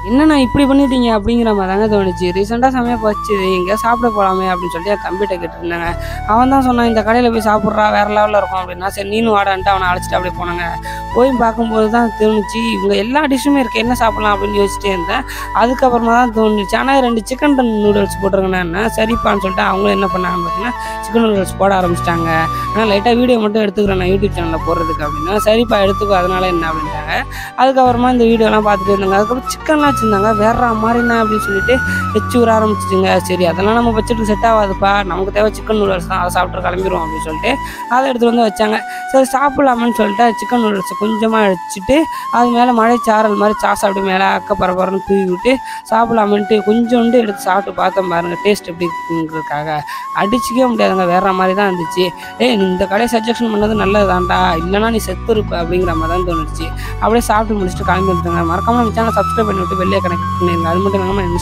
என்னண்ணா இப்படி பண்ணிட்டீங்க அப்படிங்கிற மாதிரி தாங்க தோணுச்சு ரீசெண்டாக சமயம் போச்சு எங்கேயா சாப்பிட போகலாமே அப்படின்னு சொல்லிட்டு என் தம்பிகிட்ட கேட்டுருந்தாங்க அவன் தான் சொன்னான் இந்த கடையில் போய் சாப்பிட்றா வேற லெவலில் இருக்கும் அப்படின்னா சரி நீனும் வாடான்ட்டு அவனை அழைச்சிட்டு அப்படியே போனாங்க போய் பார்க்கும்போது தான் தோணுச்சு இவங்க எல்லா டிஷ்ஷுமே இருக்குது என்ன சாப்பிடலாம் அப்படின்னு யோசிச்சிட்டே இருந்தேன் அதுக்கப்புறமா தான் தோணுச்சு ஆனால் ரெண்டு சிக்கன் நூடுல்ஸ் போட்டிருக்கேன்னா சரிப்பான்னு சொல்லிட்டு அவங்களும் என்ன பண்ணாங்கன்னு பார்த்தீங்கன்னா சிக்கன் நூடுல்ஸ் போட ஆரம்பிச்சிட்டாங்க ஆனால் லைட்டாக வீடியோ மட்டும் எடுத்துக்கிறேன் நான் யூடியூப் சேனலில் போடுறதுக்கு அப்படின்னா சரிப்பா எடுத்துக்கோ அதனால என்ன அப்படின்ட்டாங்க அதுக்கப்புறமா இந்த வீடியோலாம் பார்த்துட்டு இருந்தாங்க அதுக்கப்புறம் சிக்கன்லாம் வச்சுருந்தாங்க வேற மாதிரிண்ணா அப்படின்னு சொல்லிட்டு வச்சு விட ஆரம்பிச்சிட்டுங்க சரி அதெல்லாம் நம்ம பட்ஜெட்டுக்கு செட் ஆகாதுப்பா நமக்கு தேவை சிக்கன் நூடுல்ஸ் தான் அதை சாப்பிட்டு கிளம்பிடுவோம் அப்படின்னு சொல்லிட்டு அதை எடுத்துகிட்டு வந்து வச்சாங்க சரி சாப்பிடலாமான்னு சொல்லிட்டு சிக்கன் நூடுல்ஸை கொஞ்சமாக வச்சுட்டு அது மேலே மழை சாரல் மாதிரி சாஸ் அப்படி மேலே அக்க பரபரன்னு தூவி விட்டு சாப்பிடலாமன்ட்டு கொஞ்சோண்டு எடுத்து சாப்பிட்டு பார்த்தோம் பாருங்க டேஸ்ட் எப்படி இருக்குங்கிறதுக்காக அடிச்சிக்கவே முடியாதுங்க வேற மாதிரி தான் இருந்துச்சு ஏய் நீ இந்த கடையை சஜஷன் பண்ணது நல்லது தான்டா இல்லைனா நீ செத்து இருப்ப அப்படிங்கிற மாதிரி தான் தோணுச்சு அப்படியே சாப்பிட்டு முடிச்சுட்டு கிளம்பி வந்துட்டாங்க மறக்காம நம்ம சேனல் சப்ஸ்கிரைப் பண்ணி விட்டு வெளியே கனெக்ட் பண்ணிருங்க அது மட்டும் இல்லாமல்